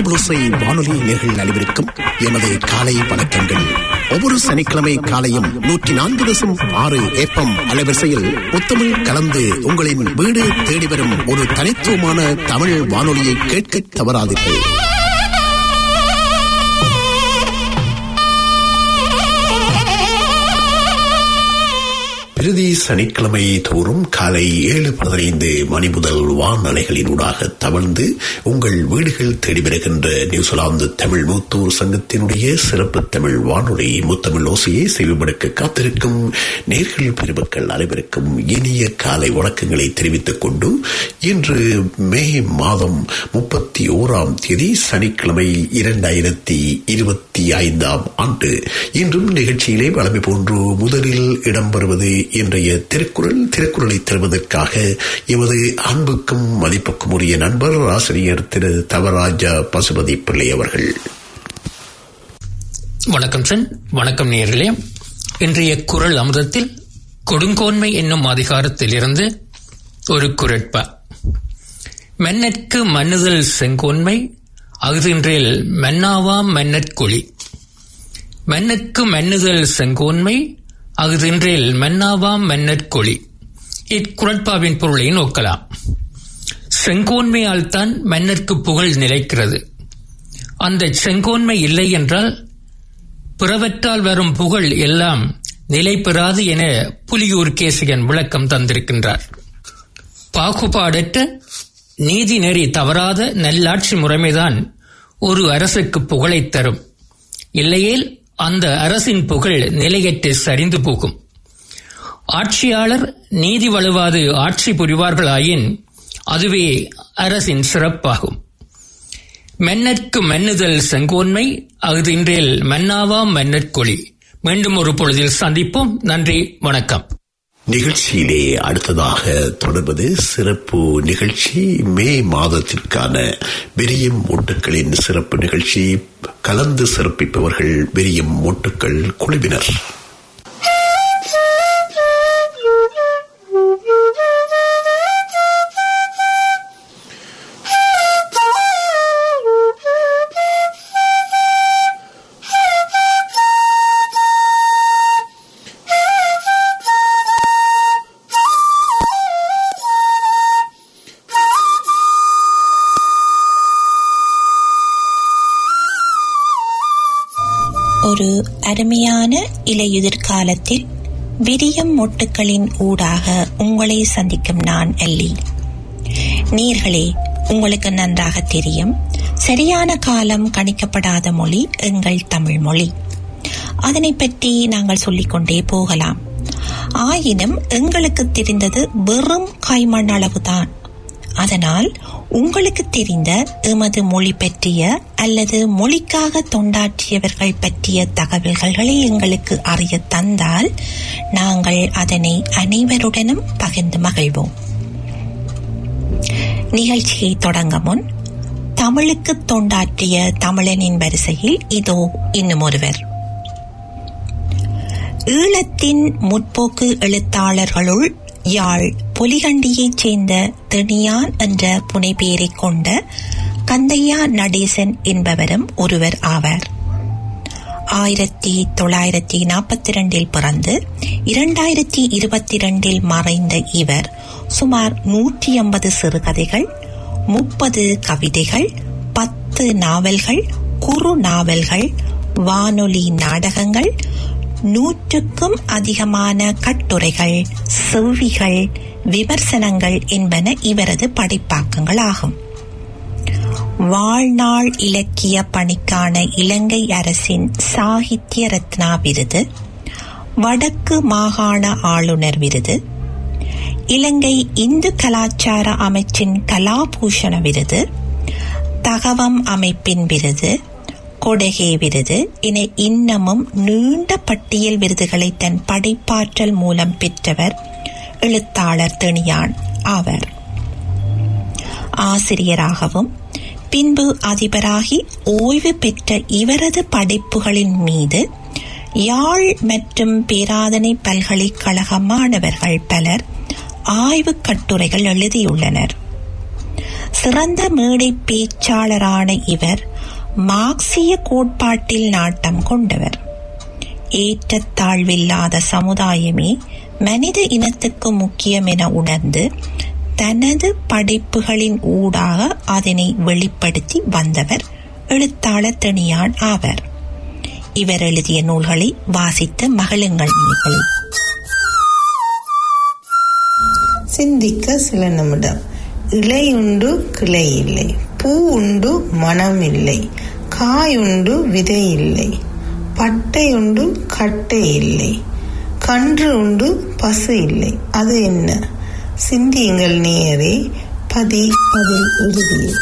தமிழோசை வானொலி நேர்கள் அனைவருக்கும் எமது காலை வணக்கங்கள் ஒவ்வொரு சனிக்கிழமை காலையும் நூற்றி நான்கு தசம் ஆறு ஏப்பம் அலைவரிசையில் முத்தமிழ் கலந்து உங்களின் வீடு தேடி வரும் ஒரு தனித்துவமான தமிழ் வானொலியை கேட்க தவறாதீர்கள் பிரதி சனிக்கிழமை தோறும் காலை ஏழு பதினைந்து மணி முதல் வானலைகளின் ஊடாக தவழ்ந்து உங்கள் வீடுகள் தேடி வருகின்ற நியூசிலாந்து தமிழ் மூத்தூர் சங்கத்தினுடைய சிறப்பு தமிழ் வானொலி முத்தமிழ் ஓசையை செவிமடுக்க காத்திருக்கும் நேர்கள் பெருமக்கள் அனைவருக்கும் இனிய காலை வணக்கங்களை தெரிவித்துக் கொண்டு இன்று மே மாதம் முப்பத்தி ஓராம் தேதி சனிக்கிழமை இரண்டாயிரத்தி இருபத்தி ஐந்தாம் ஆண்டு இன்றும் நிகழ்ச்சியிலே வளமை போன்று முதலில் இடம்பெறுவது இன்றைய திருக்குறள் திருக்குறளை தருவதற்காக எமது அன்புக்கும் மதிப்புக்கும் உரிய நண்பர் ஆசிரியர் திரு தவராஜா பசுபதி பிள்ளை அவர்கள் வணக்கம் சன் வணக்கம் நேர்களே இன்றைய குரல் அமுதத்தில் கொடுங்கோன்மை என்னும் அதிகாரத்தில் இருந்து ஒரு குரட்பா மென்னற்கு மன்னுதல் செங்கோன்மை அகுதின்றில் மன்னாவாம் மன்னற்கொழி மன்னற்கு மன்னுதல் செங்கோன்மை அகுதின்றில் மன்னாவாம் மன்னற்கொழி இக்குரட்பாவின் பொருளை நோக்கலாம் செங்கோன்மையால் தான் மன்னருக்கு புகழ் நிலைக்கிறது அந்த செங்கோன்மை இல்லை என்றால் பிறவற்றால் வரும் புகழ் எல்லாம் நிலை பெறாது என புலியூர் கேசிகன் விளக்கம் தந்திருக்கின்றார் பாகுபாடற்ற நீதி நெறி தவறாத நல்லாட்சி முறைமைதான் ஒரு அரசுக்கு புகழைத் தரும் இல்லையேல் அந்த அரசின் புகழ் நிலையற்று சரிந்து போகும் ஆட்சியாளர் நீதி வலுவாது ஆட்சி புரிவார்களாயின் அதுவே அரசின் சிறப்பாகும் மன்னர்க்கு மன்னுதல் செங்கோன்மை அகுதின்றில் மன்னாவாம் மன்னற்கொழி மீண்டும் ஒரு பொழுதில் சந்திப்போம் நன்றி வணக்கம் நிகழ்ச்சியிலே அடுத்ததாக தொடர்வது சிறப்பு நிகழ்ச்சி மே மாதத்திற்கான விரியும் ஓட்டுக்களின் சிறப்பு நிகழ்ச்சி கலந்து சிறப்பிப்பவர்கள் விரியும் ஓட்டுக்கள் குழுவினர் ஒரு அருமையான இலையுதிர் காலத்தில் விரியம் மொட்டுக்களின் ஊடாக உங்களை சந்திக்கும் நான் எல்லி நீர்களே உங்களுக்கு நன்றாக தெரியும் சரியான காலம் கணிக்கப்படாத மொழி எங்கள் தமிழ் மொழி அதனை பற்றி நாங்கள் சொல்லிக்கொண்டே போகலாம் ஆயினும் எங்களுக்கு தெரிந்தது வெறும் கைமண் அளவுதான் அதனால் உங்களுக்கு தெரிந்த எமது மொழி பற்றிய அல்லது மொழிக்காக தொண்டாற்றியவர்கள் பற்றிய தகவல்களை எங்களுக்கு அறிய தந்தால் நாங்கள் அதனை அனைவருடனும் பகிர்ந்து மகிழ்வோம் நிகழ்ச்சியை தொடங்க முன் தமிழுக்கு தொண்டாற்றிய தமிழனின் வரிசையில் இதோ இன்னும் ஒருவர் ஈழத்தின் முற்போக்கு எழுத்தாளர்களுள் யாழ் பொலிகண்டியைச் சேர்ந்த தெனியான் என்ற புனைப்பெயரைக் கொண்ட கந்தையா நடேசன் என்பவரும் ஒருவர் ஆவார் ஆயிரத்தி தொள்ளாயிரத்தி நாற்பத்தி இரண்டில் பிறந்து இரண்டாயிரத்தி இருபத்தி இரண்டில் மறைந்த இவர் சுமார் நூற்றி ஐம்பது சிறுகதைகள் முப்பது கவிதைகள் பத்து நாவல்கள் குறு நாவல்கள் வானொலி நாடகங்கள் நூற்றுக்கும் அதிகமான கட்டுரைகள் செவ்விகள் விமர்சனங்கள் என்பன இவரது படைப்பாக்கங்கள் ஆகும் வாழ்நாள் இலக்கிய பணிக்கான இலங்கை அரசின் சாகித்ய ரத்னா விருது வடக்கு மாகாண ஆளுநர் விருது இலங்கை இந்து கலாச்சார அமைச்சின் கலாபூஷண விருது தகவம் அமைப்பின் விருது கொடகே விருது என இன்னமும் நீண்ட பட்டியல் விருதுகளை தன் படைப்பாற்றல் மூலம் பெற்றவர் எழுத்தாளர் தெனியான் ஆவர் ஆசிரியராகவும் பின்பு அதிபராகி ஓய்வு பெற்ற இவரது படைப்புகளின் மீது யாழ் மற்றும் பேராதனை பல்கலைக்கழக மாணவர்கள் பலர் ஆய்வுக் கட்டுரைகள் எழுதியுள்ளனர் சிறந்த மேடை பேச்சாளரான இவர் மார்க்சிய கோட்பாட்டில் நாட்டம் கொண்டவர் ஏற்றத்தாழ்வில்லாத சமுதாயமே மனித இனத்துக்கு முக்கியம் என உணர்ந்து தனது படைப்புகளின் ஊடாக அதனை வெளிப்படுத்தி வந்தவர் எழுத்தாளர் தெனியான் ஆவர் இவர் எழுதிய நூல்களை வாசித்து மகளுங்கள் நீங்களே சிந்திக்க சில நிமிடம் இலை உண்டு கிளை இல்லை பூ உண்டு மனம் இல்லை காய் உண்டு விதை இல்லை பட்டை உண்டு கட்டை இல்லை கன்று உண்டு பசு இல்லை அது என்ன சிந்தியுங்கள் நேயரே பதி பதில் இறுதியில்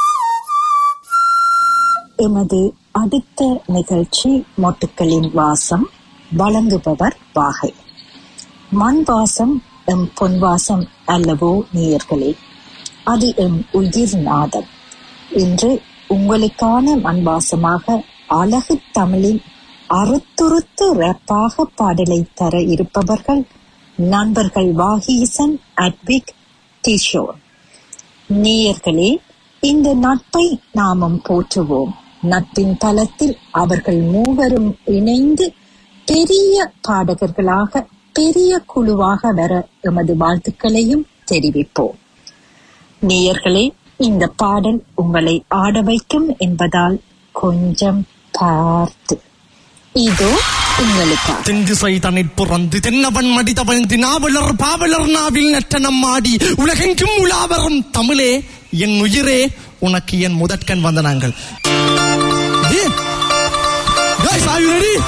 எமது அடுத்த நிகழ்ச்சி மொட்டுக்களின் வாசம் வழங்குபவர் வாகை மண் வாசம் எம் பொன் வாசம் அல்லவோ நேயர்களே அது எம் உயிர் நாதம் இன்று உங்களுக்கான மண் வாசமாக அழகு தமிழில் அறுத்துறுத்து ரப்பாக பாடலை தர இருப்பவர்கள் நண்பர்கள் வாகீசன் அட்விக் கிஷோர் நேயர்களே இந்த நட்பை நாமும் போற்றுவோம் நட்பின் தளத்தில் அவர்கள் மூவரும் இணைந்து பெரிய பாடகர்களாக பெரிய குழுவாக வர எமது வாழ்த்துக்களையும் தெரிவிப்போம் நேயர்களே இந்த பாடல் உங்களை ஆட வைக்கும் என்பதால் கொஞ்சம் பார்த்து இதோ உங்களுக்காக தென்திசை தனிற் புறந்து தென்னவன் மடி தவழ்ந்து நாவலர் பாவலர் நாவில் நட்டனம் ஆடி உலகெங்கும் உலாவரும் தமிழே என் உயிரே உனக்கு என் முதற்கண் வந்தனங்கள் ஏ, guys, are you ready?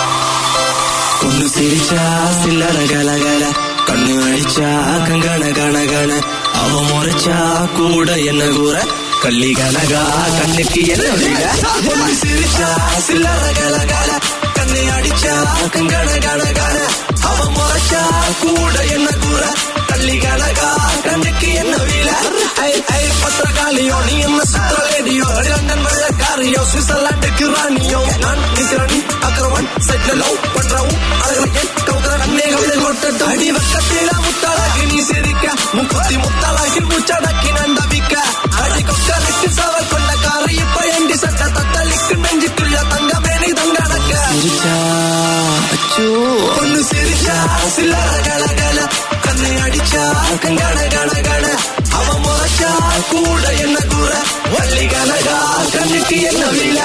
ஒண்ணு சிரிச்சா சில்லற கலகல கண்ணு அடிச்சா கங்கண கண கண அவ முறைச்சா கூட என்ன கூற கள்ளி கனகா கண்ணுக்கு என்ன விட ஒண்ணு சிரிச்சா சில்லற கலகல கண்ணு அடிச்சா கங்கண கண கண அவ முறைச்சா கூட என்ன கூற கள்ளி கனகா கண்ணுக்கு என்ன விட ஐ ஐ பத்திரகாளியோ நீ என்ன சுத்திரலேடியோ லண்டன் வெள்ளக்காரியோ சுவிட்சர்லாந்துக்கு ராணியோ நான் நிக்கிறனி அக்கரவன் செட்ல லவ் பண்றவும் அழகு கவுக்கர கண்ணே கவிதை கொட்டட்டும் அடி வக்கத்தில முத்தாளாக்கி நீ சிரிக்க முக்குத்தி முத்தாளாக்கி முச்சடக்கி நான் தவிக்க அடி கொக்கலுக்கு சவல் கொண்ட காரை இப்ப எண்டி சட்ட தத்தளிக்கு நெஞ்சுக்குள்ள தங்கமே நீ தங்கடக்க சிரிச்சா அச்சோ பொண்ணு சிரிச்சா சில்லற கல கல கண்ணை அடிச்சா கங்கட கட கட அவ முறைச்சா கூட என்ன கூற வள்ளி கனகா கண்ணுக்கு என்ன வில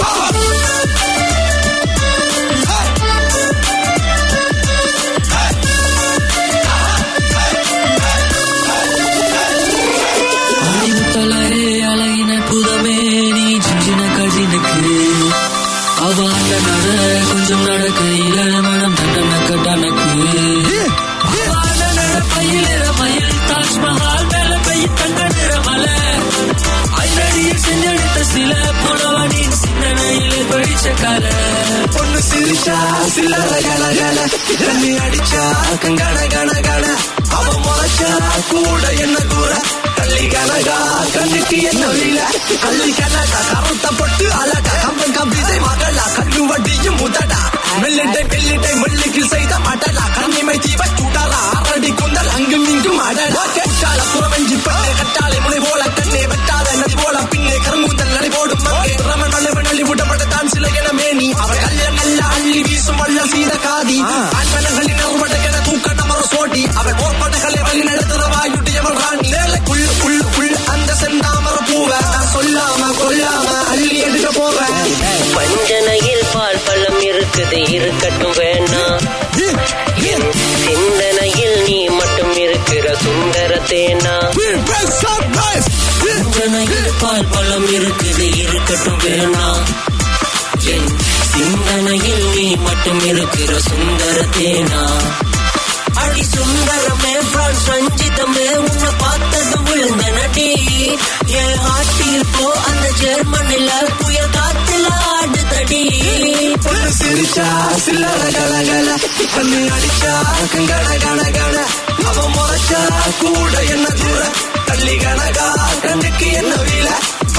ஆடிமுத்தலாரே அழகின புதமே நீ சின்ன கடினுக்கு அவ அந்த நட கொஞ்சம் நடக்கையில மனம் தண்டனக்கு டனக்கு பயில மயில் தாஜ்மஹால் மேல பெய்ய தங்க நிற மலை ஐநடியில் செஞ்செடுத்த சில புலவனின் சிந்தனையிலே படிச்ச கலை பொண்ணு சிரிச்சா சில்லற கல கல கண்ணி அடிச்சா கங்கட கண கண அவ முறைச்சா கூட என்ன கூற கள்ளி கனகா கண்ணுக்கு என்ன வில கள்ளி கனகா கருத்த பொட்டு அழகா கம்பன் கம்பிசை மகளா கண்ணு வட்டியும் முதடா மெல்லிட்டை பெல்லிட்டை மெல்லுக்கு செய்த மடலா கண்ணிமை தீவ சுடலா அரடி குந்தல் அங்கும் இங்கும் அடடா கேட்டால புறமெஞ்சி பெண்ணே கட்டாலை முனை போல கண்ணே வெட்டாத நதி போல பின்னே கரும்புந்தல் நடை போடும் மங்கே ரமன் நழுவு நழி விடப்பட்டதான் சில என மேனி அவர் கல்ல நல்ல அள்ளி வீசும் வல்ல சீத காதி ஆண்மனங்களின் அறுபடக்கென தூக்க நமர சோடி அவர் போர்ப்படைகளை வழி நடத்துற வாயுடையவள் ராணி வேலைக்குள் உள் உள் அந்த செந்தாமர பூவ நான் சொல்லாம கொல்லாம அள்ளி எடுக்க போவேன் பஞ்சனையில் பால் பழம் இருக்குது இருக்கட்டும் வேண்டாம் என் சிந்தனையில் நீ மட்டும் இருக்கிற சுந்தர தேனா What's up, guys? சிந்தனையில் பால் பழம் இருக்குது இருக்கட்டும் வேணாம் என் சிந்தனையில் நீ மட்டும் இருக்கிற சுந்தர தேனா அடி சுந்தரமே பிரான்ஸ் ரஞ்சிதமே உன்னை பார்த்தது விழுந்த நடி என் ஹாட்டில் போ அந்த ஜெர்மனில புயல் காத்துல ஆடுதடி பொண்ணு சிரிச்சா சில்லற கல கல கண்ணு அடிச்சா கங்கட கண கண அவ முறைச்சா கூட என்ன தூர தள்ளி கனகா கண்ணுக்கு என்ன வீல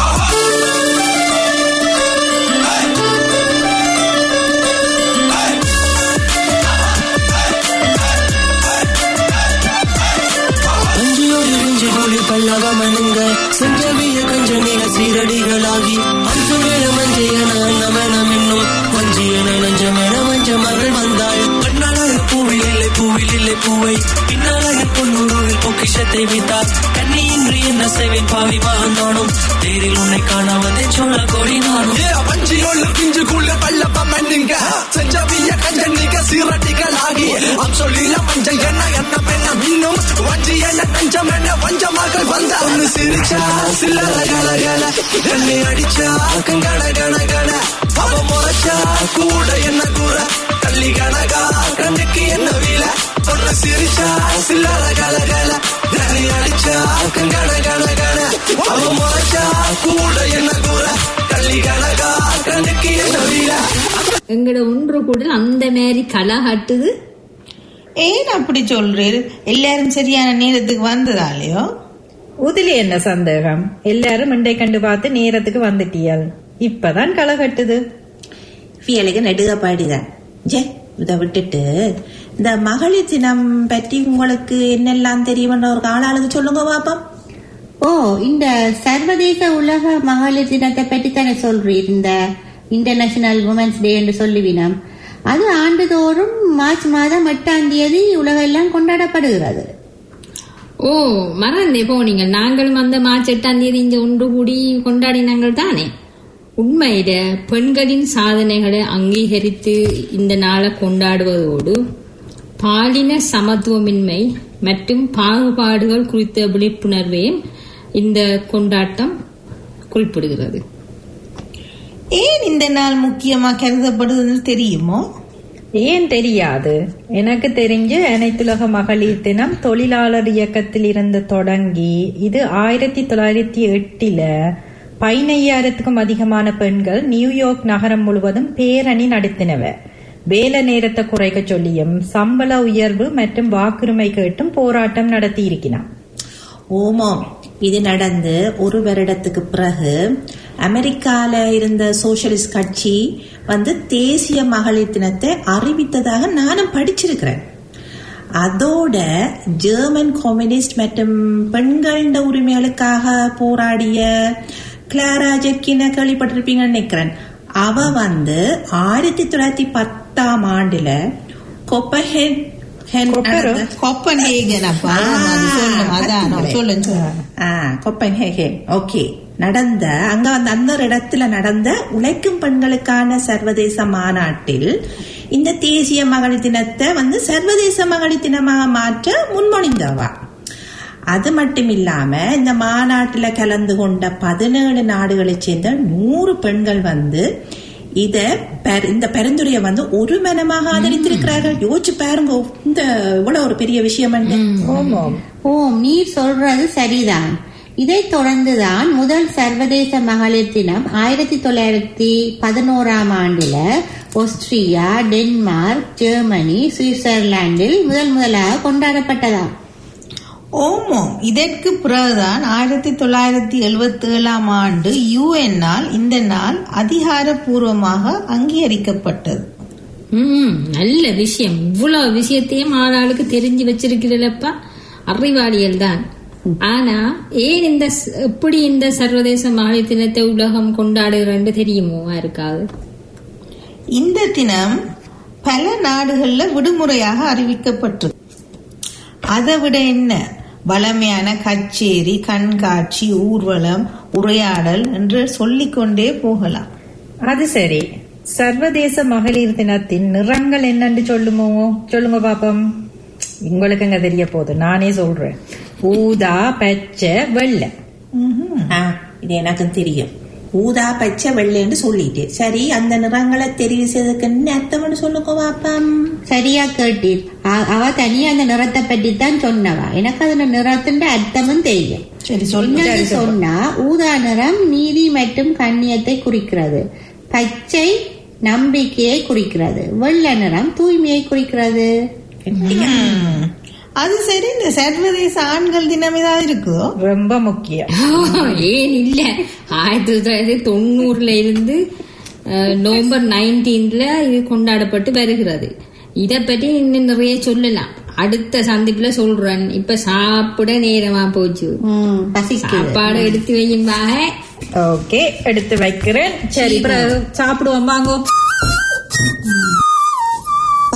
அஞ்சியோடு நெஞ்சு கோழி பல்லவ மனுங்க செஞ்சவிய கஞ்ச நில சீரடிகளாகி அஞ்சு வேள முல்லைப்பூவை பின்னழகன் பொன்னுருவில் பொக்கிஷத்தை வைத்தார் கண்ணியின்றி என்ன செய்வேன் பாவி மகந்தானும் தேரில் உன்னை காண வந்தேன் சொல்ல கோடி நானும் வஞ்சியோள்ள பிஞ்சுக்குள்ள பல்லப்ப மண்ணுங்க செஞ்சவிய கஞ்சனிக சீரட்டிகளாகி அம்சொல்லில மஞ்சள் என்ன எண்ணம் என்ன மீனும் வஞ்சி என்ன நஞ்சம் என்ன வஞ்சமாக வந்த ஒன்னு சிரிச்சா சில்லற கல கல என்னை அடிச்சா கங்கட கண கண அவ முறைச்சா கூட என்ன கூற தள்ளி கணகா கண்ணுக்கு என்ன வீல ஒன்னு சிரிச்சா சில்லற கல கல என்னை அடிச்சா கங்கட கண கண அவ முறைச்சா கூட என்ன கூற தள்ளி கணகா கண்ணுக்கு என்ன வீல எங்கட ஒன்று கூட அந்த மாதிரி களை காட்டுது ஏன் அப்படி சொல்றீர் எல்லாரும் சரியான நேரத்துக்கு வந்ததாலையோ உதிலி என்ன சந்தேகம் எல்லாரும் மண்டை கண்டு பார்த்து நேரத்துக்கு வந்துட்டியால் இப்பதான் களை கட்டுது பியலுக்கு நெடுக பாடிதான் ஜே இதை விட்டுட்டு இந்த மகளிர் தினம் பற்றி உங்களுக்கு என்னெல்லாம் தெரியும்னு ஒரு ஆளாளுக்கு சொல்லுங்க பாப்போம் ஓ இந்த சர்வதேச உலக மகளிர் தினத்தை பற்றி தானே சொல்றீர் இந்த இன்டர்நேஷனல் உமன்ஸ் டே என்று சொல்லுவினம் அது ஆண்டுதோறும் மார்ச் மாதம் எட்டாம் தேதி உலகெல்லாம் கொண்டாடப்படுகிறது ஓ மறந்தே போனீங்க நாங்களும் அந்த மார்ச் எட்டாம் தேதி இந்த ஒன்று கூடி கொண்டாடினாங்கள் தானே உண்மையில பெண்களின் சாதனைகளை அங்கீகரித்து இந்த நாளை கொண்டாடுவதோடு பாலின சமத்துவமின்மை மற்றும் பாகுபாடுகள் குறித்த விழிப்புணர்வையும் இந்த கொண்டாட்டம் குறிப்பிடுகிறது ஏன் இந்த நாள் முக்கியமா கருதப்படுதுன்னு தெரியுமோ ஏன் தெரியாது எனக்கு தெரிஞ்சு அனைத்துலக மகளிர் தினம் தொழிலாளர் இயக்கத்தில் இருந்து தொடங்கி இது ஆயிரத்தி தொள்ளாயிரத்தி எட்டுல பதினையாயிரத்துக்கும் அதிகமான பெண்கள் நியூயார்க் நகரம் முழுவதும் பேரணி நடத்தினவ வேலை நேரத்தை குறைக்க சொல்லியும் சம்பள உயர்வு மற்றும் வாக்குரிமை கேட்டும் போராட்டம் நடத்தி இருக்கிறான் ஓமாம் இது நடந்து ஒரு வருடத்துக்கு பிறகு அமெரிக்கால இருந்த சோசியலிஸ்ட் கட்சி வந்து தேசிய மகளிர் தினத்தை அறிவித்ததாக நானும் படிச்சிருக்கிறேன் அதோட ஜெர்மன் கம்யூனிஸ்ட் மற்றும் பெண்களின் உரிமைகளுக்காக போராடிய கிளாரா ஜெக்கின கேள்விப்பட்டிருப்பீங்கன்னு நினைக்கிறேன் அவ வந்து ஆயிரத்தி தொள்ளாயிரத்தி பத்தாம் ஆண்டுல கொப்பஹென் கொப்பன்ஹேகன் அப்பா அது சொல்லும் அதான் சொல்லுங்க சொல்லுங்க கொப்பன்ஹேகன் ஓகே நடந்த அங்க வந்து அந்த இடத்துல நடந்த உழைக்கும் பெண்களுக்கான சர்வதேச மாநாட்டில் இந்த தேசிய மகளிர் தினத்தை வந்து சர்வதேச மகளிர் தினமாக மாற்ற முன்மொழிந்தவா அது மட்டும் இல்லாம இந்த மாநாட்டில் கலந்து கொண்ட பதினேழு நாடுகளைச் சேர்ந்த நூறு பெண்கள் வந்து இத பெர- இந்த பரிந்துரையை வந்து ஒரு மனமாக ஆதரித்திருக்கிறார்கள் யோசிச்சு பாருங்க இந்த இவ்வளவு ஒரு பெரிய விஷயம் ஓம் நீர் சொல்றது சரிதான் இதைத் தொடர்ந்துதான் முதல் சர்வதேச மகளிர் தினம் ஆயிரத்தி தொள்ளாயிரத்தி பதினோராம் ஆண்டுல ஆஸ்திரியா டென்மார்க் ஜெர்மனி சுவிட்சர்லாந்தில் முதல் முதலாக கொண்டாடப்பட்டதாம் ஓமோம் இதற்கு பிறகுதான் ஆயிரத்தி தொள்ளாயிரத்தி எழுபத்தி ஏழாம் ஆண்டு யுஎன்னால் இந்த நாள் அதிகாரப்பூர்வமாக அங்கீகரிக்கப்பட்டது ம் நல்ல விஷயம் இவ்வளவு விஷயத்தையும் ஆளாளுக்கு தெரிஞ்சு வச்சிருக்கிறல்லப்பா அறிவாளியல் தான் ஆனா ஏன் இந்த ச- எப்படி இந்த சர்வதேச மகளிர் தினத்தை உலகம் கொண்டாடுகிறன்னு தெரியுமோ யாருக்காவது இந்த தினம் பல நாடுகள்ல விடுமுறையாக அறிவிக்கப்பட்டது அதை விட என்ன வளமையான கச்சேரி கண்காட்சி ஊர்வலம் உரையாடல் என்று சொல்லிக்கொண்டே போகலாம் அது சரி சர்வதேச மகளிர் தினத்தின் நிறங்கள் என்னன்னு சொல்லுமோ சொல்லுங்க பாப்போம் உங்களுக்கு எங்க தெரிய போகுது நானே சொல்றேன் ஊதா பச்சை வெள்ளை ஆ, இது எனக்கும் தெரியும் ஊதா பச்சை வெள்ளைன்னு சொல்லிட்டு சரி அந்த நிறங்களை தெரிவு செய்ததுக்கு என்ன அர்த்தம்னு சொல்லுங்க பாப்பம் சரியா கேட்டீர் அ- அவ தனியா அந்த நிறத்தை பற்றி தான் சொன்னவா எனக்கு அதுல நிறத்தின் அர்த்தமும் தெரியும் சரி என்னன்னு சொன்னா ஊதா நிறம் நீதி மற்றும் கண்ணியத்தை குறிக்கிறது பச்சை நம்பிக்கையை குறிக்கிறது வெள்ளை நிறம் தூய்மையை குறிக்கிறது ம். அது சரி இந்த சர்வதேச ஆண்கள் தினம் ஏதாவது இருக்குதோ ரொம்ப முக்கியம் ஏன் இல்ல ஆயிரத்தி தொள்ளாயிரத்தி தொண்ணூறுல இருந்து அஹ், நவம்பர் நைன்டீன்ல இது கொண்டாடப்பட்டு வருகிறது இத பற்றி இன்னும் நிறைய சொல்லலாம் அடுத்த சந்திப்புல சொல்றேன் இப்ப சாப்பிட நேரமா போச்சு சாப்பாடு எடுத்து வையும்பாக ஓகே எடுத்து வைக்கிறேன் சரி அப்புறம் சாப்பிடுவோம் வாங்கோ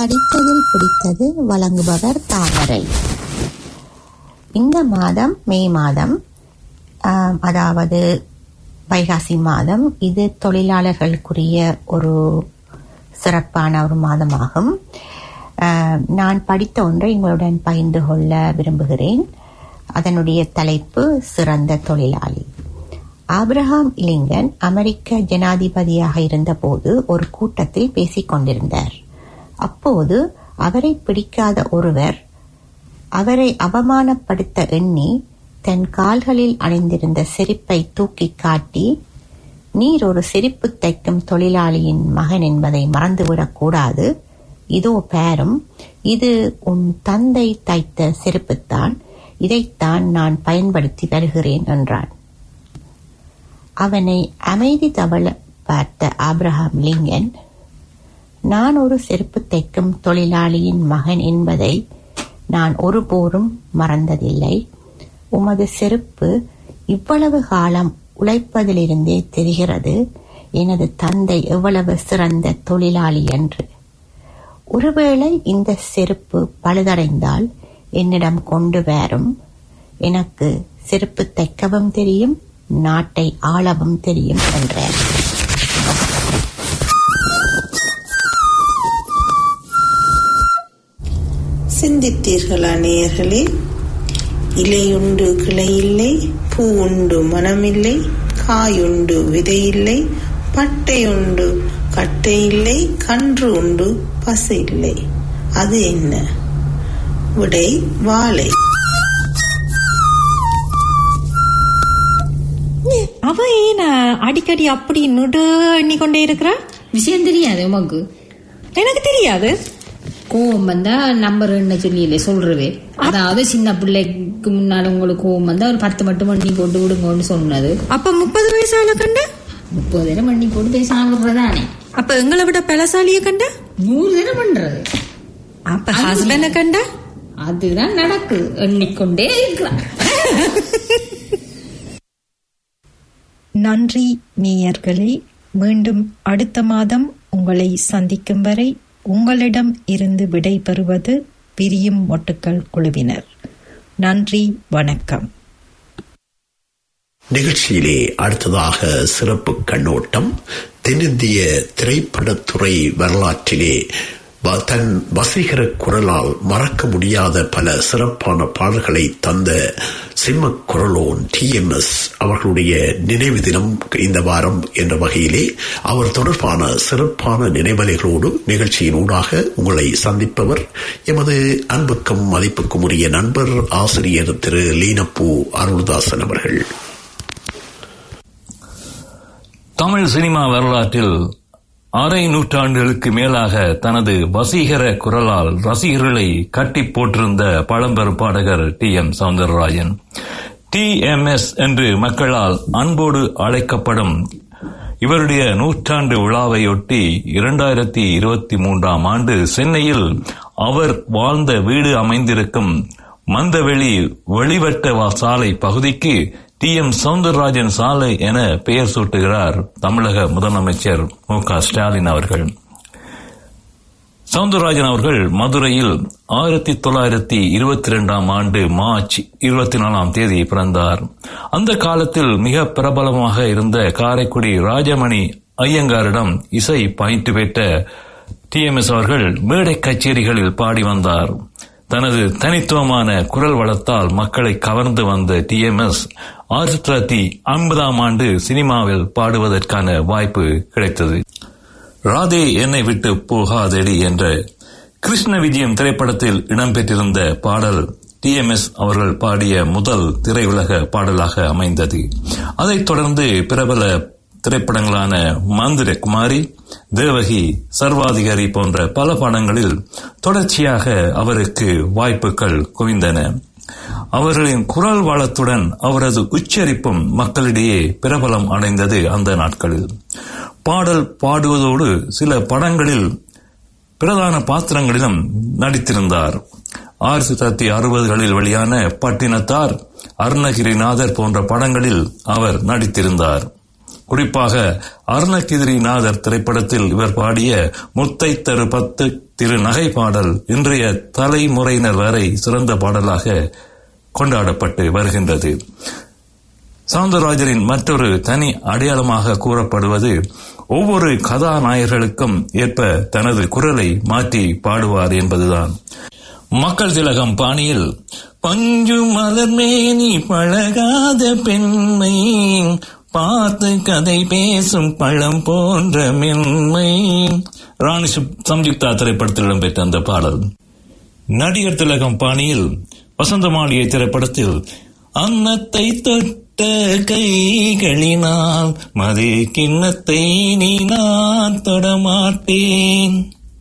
படித்ததில் பிடித்தது வழங்குபவர் தாமரை இந்த மாதம் மே மாதம் ஆம், அதாவது வைகாசி மாதம் இது தொழிலாளர்களுக்குரிய ஒரு சிறப்பான ஒரு மாதமாகும் ஆம், நான் படித்த ஒன்றை உங்களுடன் பகிர்ந்து கொள்ள விரும்புகிறேன் அதனுடைய தலைப்பு சிறந்த தொழிலாளி ஆபிரகாம் லிங்கன் அமெரிக்க ஜனாதிபதியாக இருந்தபோது ஒரு கூட்டத்தில் பேசிக் கொண்டிருந்தார் அப்போது அவரை பிடிக்காத ஒருவர் அவரை அவமானப்படுத்த எண்ணி தன் கால்களில் அணிந்திருந்த செருப்பை தூக்கி காட்டி நீர் ஒரு செருப்பு தைக்கும் தொழிலாளியின் மகன் என்பதை மறந்துவிடக் கூடாது இதோ பேரும் இது உன் தந்தை தைத்த செருப்புத்தான் இதைத்தான் நான் பயன்படுத்தி வருகிறேன் என்றான் அவனை அமைதி தவள பார்த்த ஆபிரகாம் லிங்கன் நான் ஒரு செருப்பு தைக்கும் தொழிலாளியின் மகன் என்பதை நான் ஒருபோதும் மறந்ததில்லை உமது செருப்பு இவ்வளவு காலம் உழைப்பதிலிருந்தே தெரிகிறது எனது தந்தை எவ்வளவு சிறந்த தொழிலாளி என்று ஒருவேளை இந்த செருப்பு பழுதடைந்தால் என்னிடம் கொண்டு வரும் எனக்கு செருப்பு தைக்கவும் தெரியும் நாட்டை ஆளவும் தெரியும் என்றார் சிந்தித்தீர்களா நேயர்களே இலையுண்டு கிளையில்லை பூ உண்டு மனமில்லை காயுண்டு விதையில்லை பட்டையுண்டு கட்டை இல்லை கன்று உண்டு பசு இல்லை அது என்ன விடை வாழை அவ ஏன் அடிக்கடி அப்படி நுடு எண்ணிக்கொண்டே இருக்கிறா விஷயம் தெரியாது உமக்கு எனக்கு தெரியாது கோவம் வந்தா நம்பர் என்ன சொல்லி சொல்றது அதாவது சின்ன பிள்ளைக்கு முன்னால உங்களுக்கு கோவம் வந்தா ஒரு பத்து மட்டும் மண்ணி போட்டு விடுங்கன்னு சொன்னது அப்ப முப்பது வயசால கண்ட முப்பது தடவை மண்ணி போட்டு பேசாம விடுறதானே அப்ப எங்களை விட பலசாலிய கண்ட நூறு தடவை பண்றது அப்ப ஹஸ்பண்ட கண்ட அதுதான் நடக்கு எண்ணிக்கொண்டே இருக்கிறான் நன்றி நேயர்களே மீண்டும் அடுத்த மாதம் உங்களை சந்திக்கும் வரை உங்களிடம் இருந்து விடை பெறுவது பிரியும் மொட்டுக்கள் குழுவினர் நன்றி வணக்கம் நிகழ்ச்சியிலே அடுத்ததாக சிறப்பு கண்ணோட்டம் தென்னிந்திய திரைப்படத்துறை வரலாற்றிலே வ- தன் வசீகர குரலால் மறக்க முடியாத பல சிறப்பான பாடல்களை தந்த சிம்ம குரலோன் டிஎம்எஸ் அவர்களுடைய நினைவு தினம் இந்த வாரம் என்ற வகையிலே அவர் தொடர்பான சிறப்பான நினைவலைகளோடு நிகழ்ச்சியின் ஊடாக உங்களை சந்திப்பவர் எமது அன்புக்கும் மதிப்புக்கும் உரிய நண்பர் ஆசிரியர் திரு லீனப்பூ அருள்தாசன் அவர்கள் தமிழ் சினிமா வரலாற்றில் அரை நூற்றாண்டுகளுக்கு மேலாக தனது வசீகர குரலால் ரசிகர்களை கட்டி போட்டிருந்த பழம்பெரும் பாடகர் T M Soundararajan T M S என்று மக்களால் அன்போடு அழைக்கப்படும் இவருடைய நூற்றாண்டு விழாவையொட்டி இரண்டாயிரத்தி இருபத்தி மூன்றாம் ஆண்டு சென்னையில் அவர் வாழ்ந்த வீடு அமைந்திருக்கும் மந்தவெளி வெளிவட்ட வா- சாலை பகுதிக்கு டி எம் சவுந்தரராஜன் சாலை என பெயர் சூட்டுகிறார் தமிழக முதலமைச்சர் மு க ஸ்டாலின் அவர்கள் சவுந்தரராஜன் அவர்கள் மதுரையில் ஆயிரத்தி தொள்ளாயிரத்தி இருபத்தி இரண்டாம் ஆண்டு மார்ச் இருபத்தி நாலாம் தேதி பிறந்தார் அந்த காலத்தில் மிக பிரபலமாக இருந்த காரைக்குடி ராஜமணி ஐயங்காரிடம் இசை பயிற்று பெற்ற டிஎம்எஸ் அவர்கள் மேடை கச்சேரிகளில் பாடி வந்தார் தனது தனித்துவமான குரல் வளத்தால் மக்களை கவர்ந்து வந்த டிஎம்எஸ் ஆயிரத்தி தொள்ளாயிரத்தி ஐம்பதாம் ஆண்டு சினிமாவில் பாடுவதற்கான வாய்ப்பு கிடைத்தது ராதே என்னை விட்டு போகாதடி என்ற கிருஷ்ண விஜயம் திரைப்படத்தில் இடம்பெற்றிருந்த பாடல் டிஎம்எஸ் அவர்கள் பாடிய முதல் திரையுலக பாடலாக அமைந்தது அதைத் தொடர்ந்து பிரபல திரைப்படங்களான மந்திர குமாரி தேவகி சர்வாதிகாரி போன்ற பல படங்களில் தொடர்ச்சியாக அவருக்கு வாய்ப்புகள் குவிந்தன அவர்களின் குரல் வளத்துடன் அவரது உச்சரிப்பும் மக்களிடையே பிரபலம் அடைந்தது அந்த நாட்களில் பாடல் பாடுவதோடு சில படங்களில் பிரதான பாத்திரங்களிலும் நடித்திருந்தார் ஆயிரத்தி தொள்ளாயிரத்தி அறுபதுகளில் வெளியான பட்டினத்தார் அருணகிரிநாதர் போன்ற படங்களில் அவர் நடித்திருந்தார் குறிப்பாக அருணகிரிநாதர் திரைப்படத்தில் இவர் பாடிய முத்தை தரு பத்து திரு நகை பாடல் இன்றைய தலைமுறையினர் வரை சிறந்த பாடலாக கொண்டாடப்பட்டு வருகின்றது சவுந்தரராஜரின் மற்றொரு தனி அடையாளமாக கூறப்படுவது ஒவ்வொரு கதாநாயகர்களுக்கும் ஏற்ப தனது குரலை மாற்றி பாடுவார் என்பதுதான் மக்கள் திலகம் பாணியில் பஞ்சு மலர்மேனி பழகாத பெண்மை பார்த்து கதை பேசும் பழம் போன்ற மென்மை ராணி சம்யுக்தா திரைப்படத்தில் இடம்பெற்ற அந்த பாடல் நடிகர் திலகம் பாணியில் வசந்தமாளிகை திரைப்படத்தில் அன்னத்தை தொட்ட கைகளினால் மது கிண்ணத்தை நீ நான் தொடமாட்டேன்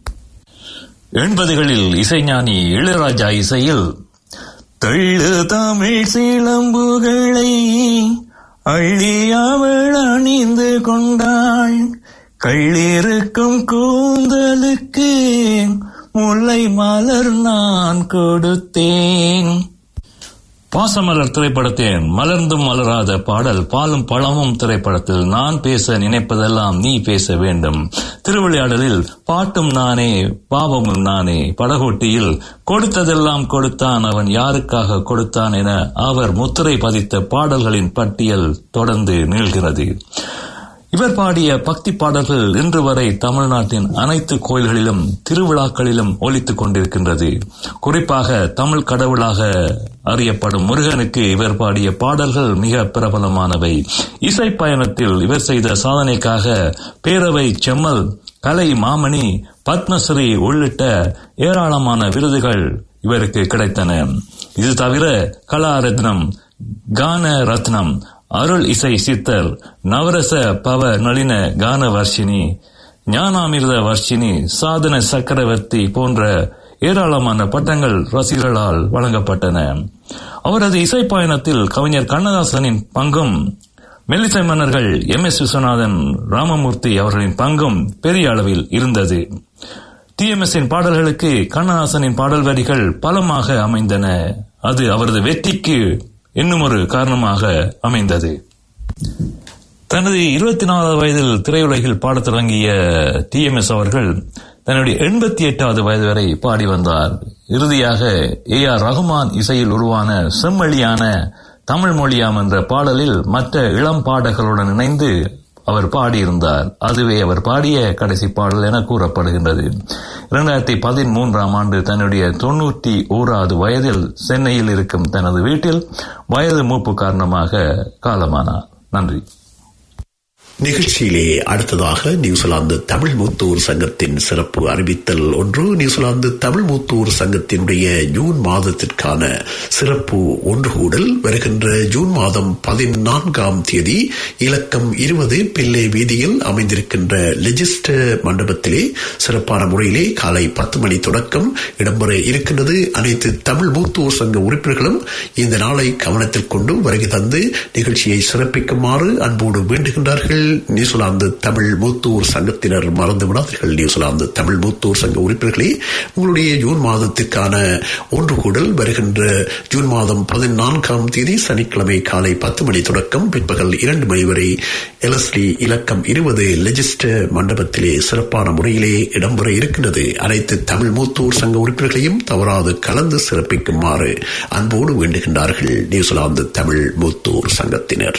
எண்பதுகளில் இசைஞானி இளையராஜா இசையில் தள்ளு தமிழ் சிலம்புகளை அள்ளி அவள் அணிந்து கொண்டாள் கள்ளிருக்கும் கூந்தலுக்கு முல்லை மலர் நான் கொடுத்தேன் பாசமலர் திரைப்படத்தின் மலர்ந்தும் மலராத பாடல் பாலும் பழமும் திரைப்படத்தில் நான் பேச நினைப்பதெல்லாம் நீ பேச வேண்டும் திருவிளையாடலில் பாட்டும் நானே பாவமும் நானே படகோட்டியில் கொடுத்ததெல்லாம் கொடுத்தான் அவன் யாருக்காக கொடுத்தான் என அவர் முத்திரை பதித்த பாடல்களின் பட்டியல் தொடர்ந்து நீள்கிறது இவர் பாடிய பக்தி பாடல்கள் இன்று வரை தமிழ்நாட்டின் அனைத்து கோயில்களிலும் திருவிழாக்களிலும் ஒலித்துக் கொண்டிருக்கின்றது குறிப்பாக தமிழ் கடவுளாக அறியப்படும் முருகனுக்கு இவர் பாடிய பாடல்கள் மிக பிரபலமானவை இசை பயணத்தில் இவர் செய்த சாதனைக்காக பேரவை செம்மல் கலை மாமணி பத்மஸ்ரீ உள்ளிட்ட ஏராளமான விருதுகள் இவருக்கு கிடைத்தன இது தவிர கலா ரத்னம் கான ரத்னம் அருள் இசை சித்தர் நவரச பவ நளின கான வர்ஷினி ஞானாமிர்த வர்ஷினி சாதன சக்கரவர்த்தி போன்ற ஏராளமான பட்டங்கள் ரசிகர்களால் வழங்கப்பட்டன அவரது இசை பயணத்தில் கவிஞர் கண்ணதாசனின் பங்கும் மெல்லிசை மன்னர்கள் எம் எஸ் விஸ்வநாதன் ராமமூர்த்தி அவர்களின் பங்கும் பெரிய அளவில் இருந்தது டிஎம்எஸ்ஸின் பாடல்களுக்கு கண்ணதாசனின் பாடல் வரிகள் பலமாக அமைந்தன அது அவரது வெற்றிக்கு இன்னும் ஒரு காரணமாக அமைந்தது தனது இருபத்தி நாலாவது வயதில் திரையுலகில் பாடத் தொடங்கிய டிஎம்எஸ் அவர்கள் தன்னுடைய எண்பத்தி எட்டாவது வயது வரை பாடி வந்தார் இறுதியாக ஏ ஆர் ரகுமான் இசையில் உருவான செம்மொழியான தமிழ் மொழியாம் என்ற பாடலில் மற்ற இளம் பாடகர்களுடன் இணைந்து அவர் பாடியிருந்தார் அதுவே அவர் பாடிய கடைசி பாடல் என கூறப்படுகின்றது இரண்டாயிரத்தி பதிமூன்றாம் ஆண்டு தன்னுடைய தொன்னூற்றி ஓராவது வயதில் சென்னையில் இருக்கும் தனது வீட்டில் வயது மூப்பு காரணமாக காலமானார் நன்றி நிகழ்ச்சியிலே அடுத்ததாக நியூசிலாந்து தமிழ் மூத்தூர் சங்கத்தின் சிறப்பு அறிவித்தல் ஒன்று நியூசிலாந்து தமிழ் மூத்தூர் சங்கத்தினுடைய ஜூன் மாதத்திற்கான சிறப்பு ஒன்றுகூடல் வருகின்ற ஜூன் மாதம் பதினான்காம் தேதி இலக்கம் இருபது பிள்ளை வீதியில் அமைந்திருக்கின்ற லெஜிஸ்டர் மண்டபத்திலே சிறப்பான முறையிலே காலை பத்து மணி தொடக்கம் இடம்பெற இருக்கின்றது அனைத்து தமிழ் மூத்தூர் சங்க உறுப்பினர்களும் இந்த நாளை கவனத்தில் கொண்டு வருகை தந்து நிகழ்ச்சியை சிறப்பிக்குமாறு அன்போடு வேண்டுகின்றார்கள் நியூசிலாந்து தமிழ் மூத்தூர் சங்கத்தினர் மறந்து விடாதீர்கள் நியூசிலாந்து தமிழ் மூத்தூர் சங்க உறுப்பினர்களே உங்களுடைய ஜூன் மாதத்திற்கான ஒன்று கூடல் வருகின்ற ஜூன் மாதம் பதினான்காம் தேதி சனிக்கிழமை காலை பத்து மணி தொடக்கம் பிற்பகல் இரண்டு மணி வரை எலஸ்லி இலக்கம் இருபது லெஜிஸ்டர் மண்டபத்திலே சிறப்பான முறையிலே இடம்பெற இருக்கின்றது அனைத்து தமிழ் மூத்தூர் சங்க உறுப்பினர்களையும் தவறாது கலந்து சிறப்பிக்குமாறு அன்போடு வேண்டுகின்றார்கள் நியூசிலாந்து தமிழ் மூத்தூர் சங்கத்தினர்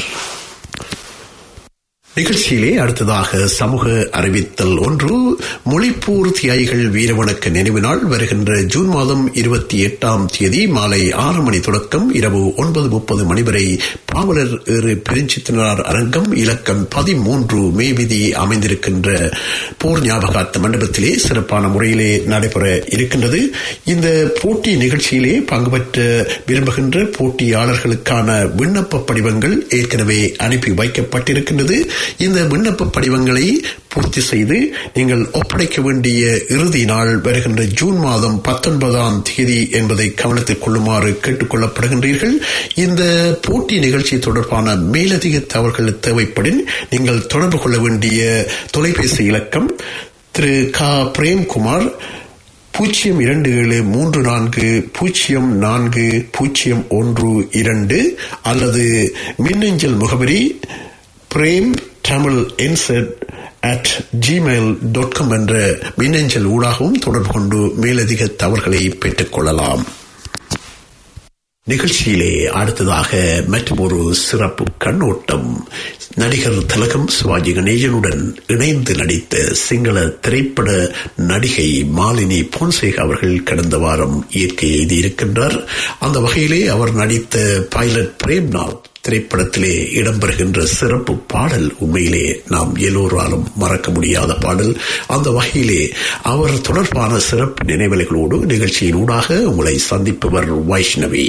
நிகழ்ச்சியிலே அடுத்ததாக சமூக அறிவித்தல் ஒன்று மொழிப்பூர் தியாகிகள் வீரவணக்க நினைவு நாள் வருகின்ற ஜூன் மாதம் இருபத்தி எட்டாம் தேதி மாலை ஆறு மணி தொடக்கம் இரவு ஒன்பது முப்பது மணி வரை பாவலர் ஏறு பெருஞ்சித்தினார் அரங்கம் இலக்கம் பதிமூன்று மே விதி அமைந்திருக்கின்ற போர் ஞாபகார்த்த மண்டபத்திலே சிறப்பான முறையிலே நடைபெற இருக்கின்றது இந்த போட்டி நிகழ்ச்சியிலே பங்கு பெற்ற விரும்புகின்ற போட்டியாளர்களுக்கான விண்ணப்ப படிவங்கள் ஏற்கனவே அனுப்பி வைக்கப்பட்டிருக்கின்றது இந்த விண்ணப்ப படிவங்களை பூர்த்தி செய்து நீங்கள் ஒப்படைக்க வேண்டிய இறுதி நாள் வருகின்ற ஜூன் மாதம் பத்தொன்பதாம் தேதி என்பதை கவனத்தில் கொள்ளுமாறு கேட்டுக் கொள்ளப்படுகின்றீர்கள் இந்த போட்டி நிகழ்ச்சி தொடர்பான மேலதிக தகவல்கள் தேவைப்படின் நீங்கள் தொடர்பு கொள்ள வேண்டிய தொலைபேசி இலக்கம் திரு க பிரேம்குமார் பூஜ்ஜியம் இரண்டு ஏழு மூன்று நான்கு பூஜ்ஜியம் நான்கு பூஜ்ஜியம் ஒன்று இரண்டு அல்லது மின்னஞ்சல் முகவரி Prem Tamil inset at Gmail dot com என்ற மின்னஞ்சல் ஊடாகவும் தொடர்பு கொண்டு மேலதிக தவறுகளை பெற்றுக் கொள்ளலாம் நிகழ்ச்சியிலே அடுத்ததாக மற்றொரு சிறப்பு கண்ணோட்டம் நடிகர் திலகம் சிவாஜி கணேசனுடன் இணைந்து நடித்த சிங்கள திரைப்பட நடிகை மாலினி போன்சேக் அவர்கள் கடந்த வாரம் இயற்கை எழுதியிருக்கின்றார் அந்த வகையிலே அவர் நடித்த பைலட் பிரேம்நாத் திரைப்படத்திலே இடம்பெறுகின்ற சிறப்பு பாடல் உண்மையிலே நாம் எல்லோராலும் மறக்க முடியாத பாடல் அந்த வகையிலே அவர் தொடர்பான சிறப்பு நினைவலைகளோடு நிகழ்ச்சியின் ஊடாக உங்களை சந்திப்பவர் வைஷ்ணவி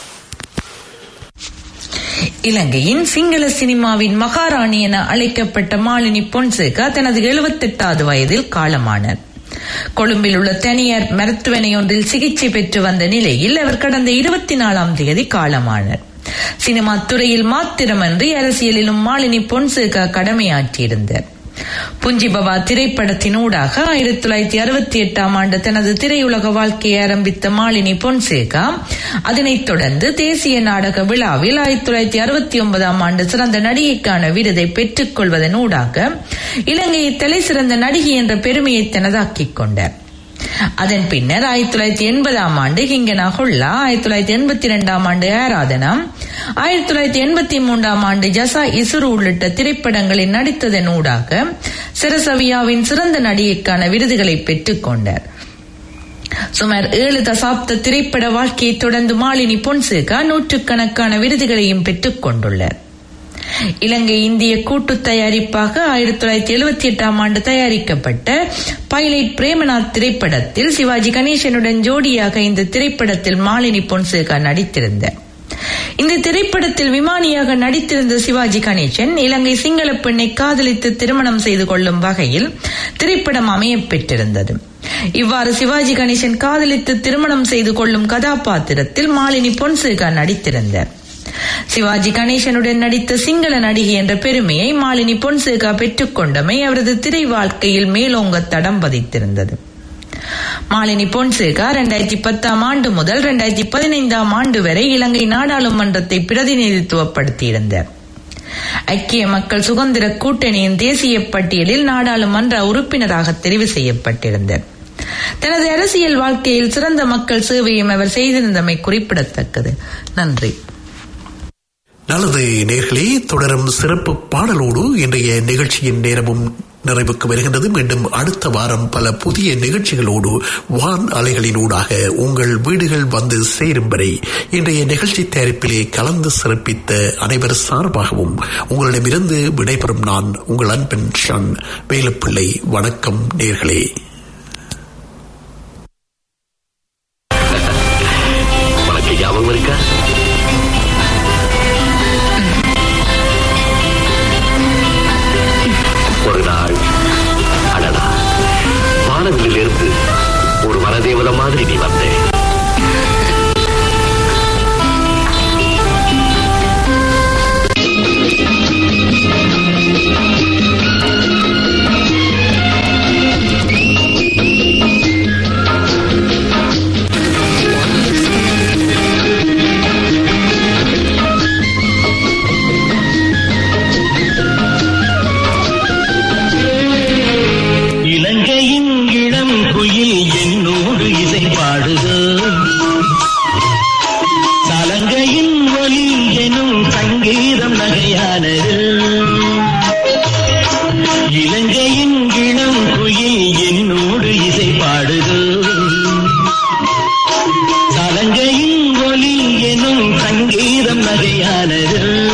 இலங்கையின் சிங்கள சினிமாவின் மகாராணி என அழைக்கப்பட்ட மாலினி பொன்சேகா தனது எழுபத்தெட்டாவது வயதில் காலமானார் கொழும்பில் உள்ள தனியார் மருத்துவமனை ஒன்றில் சிகிச்சை பெற்று வந்த நிலையில் அவர் கடந்த இருபத்தி நாலாம் தேதி காலமானார் சினிமா துறையில் மாத்திரமன்றி அரசியலிலும் மாலினி பொன்சேகா கடமையாற்றியிருந்தார் புஞ்சிபவா திரைப்படத்தினூடாக ஆயிரத்தி தொள்ளாயிரத்தி அறுபத்தி எட்டாம் ஆண்டு தனது திரையுலக வாழ்க்கையை ஆரம்பித்த மாலினி பொன்சேகா அதனைத் தொடர்ந்து தேசிய நாடக விழாவில் ஆயிரத்தி தொள்ளாயிரத்தி அறுபத்தி ஒன்பதாம் ஆண்டு சிறந்த நடிகைக்கான விருதை பெற்றுக் கொள்வதனூடாக இலங்கையை தலை சிறந்த நடிகை என்ற பெருமையை தனதாக்கிக் கொண்டார் அதன் பின்னர் ஆயிரத்தி தொள்ளாயிரத்தி எண்பதாம் ஆண்டு ஹிங்கனா ஹுல்லா ஆயிரத்தி தொள்ளாயிரத்தி எண்பத்தி இரண்டாம் ஆண்டு ஆராதனா ஆயிரத்தி தொள்ளாயிரத்தி எண்பத்தி மூன்றாம் ஆண்டு ஜசா இசுரு உள்ளிட்ட திரைப்படங்களில் நடித்ததன் ஊடாக சிரசவியாவின் சிறந்த நடிகைக்கான விருதுகளை பெற்றுக் கொண்டார் சுமார் ஏழு தசாப்த திரைப்பட வாழ்க்கையை தொடர்ந்து மாலினி பொன்சேகா நூற்றுக்கணக்கான விருதுகளையும் பெற்றுக் கொண்டுள்ளார் இலங்கை இந்திய கூட்டு தயாரிப்பாக ஆயிரத்தி தொள்ளாயிரத்தி எழுபத்தி எட்டாம் ஆண்டு தயாரிக்கப்பட்ட பைலட் பிரேமநாத் திரைப்படத்தில் சிவாஜி கணேசனுடன் ஜோடியாக இந்த திரைப்படத்தில் மாலினி பொன்சேகா நடித்திருந்தார் இந்த திரைப்படத்தில் விமானியாக நடித்திருந்த சிவாஜி கணேசன் இலங்கை சிங்கள பெண்ணை காதலித்து திருமணம் செய்து கொள்ளும் வகையில் திரைப்படம் அமையப் பெற்றிருந்தது இவ்வாறு சிவாஜி கணேசன் காதலித்து திருமணம் செய்து கொள்ளும் கதாபாத்திரத்தில் மாலினி பொன்சேகா நடித்திருந்தார் சிவாஜி கணேசனுடன் நடித்த சிங்கள நடிகை என்ற பெருமையை மாலினி பொன்சேகா பெற்றுக்கொண்டமை அவரது திரை வாழ்க்கையில் மேலோங்க தடம் பதித்திருந்தது மாலினி பொன்சேகா இரண்டாயிரத்தி பத்தாம் ஆண்டு முதல் இரண்டாயிரத்தி பதினைந்தாம் ஆண்டு வரை இலங்கை நாடாளுமன்றத்தை பிரதிநிதித்துவப்படுத்தியிருந்தார் ஐக்கிய மக்கள் சுதந்திர கூட்டணியின் தேசிய பட்டியலில் நாடாளுமன்ற உறுப்பினராக தெரிவு செய்யப்பட்டிருந்தார் தனது அரசியல் வாழ்க்கையில் சிறந்த மக்கள் சேவையும் அவர் செய்திருந்தமை குறிப்பிடத்தக்கது நன்றி நல்லது நேர்களே தொடரும் சிறப்பு பாடலோடு இன்றைய நிகழ்ச்சியின் நேரமும் நிறைவுக்கு வருகின்றது மீண்டும் அடுத்த வாரம் பல புதிய நிகழ்ச்சிகளோடு வான் அலைகளினூடாக உங்கள் வீடுகள் வந்து சேரும் வரை இன்றைய நிகழ்ச்சி தயாரிப்பிலே கலந்து சிறப்பித்த அனைவர் சார்பாகவும் உங்களிடமிருந்து விடைபெறும் நான் உங்கள் அன்பன் ஷன் வேலுப்பிள்ளை வணக்கம் நேர்களே உனக்கு ஞாபகம் இருக்கா ஒரு நாள் அடடா வானவிலிருந்து ஒரு வனதேவதை மாதிரி நீ வந்தே இலங்கையின் இளம் குயில் என்னோடு இசை பாடுதோ சலங்கையின் ஒலி எனும் சங்கீதம் நகையானது இலங்கையின் இளம் குயில் என்னோடு இசை பாடுதோ சலங்கையின் ஒலி எனும் சங்கீதம் நகையானது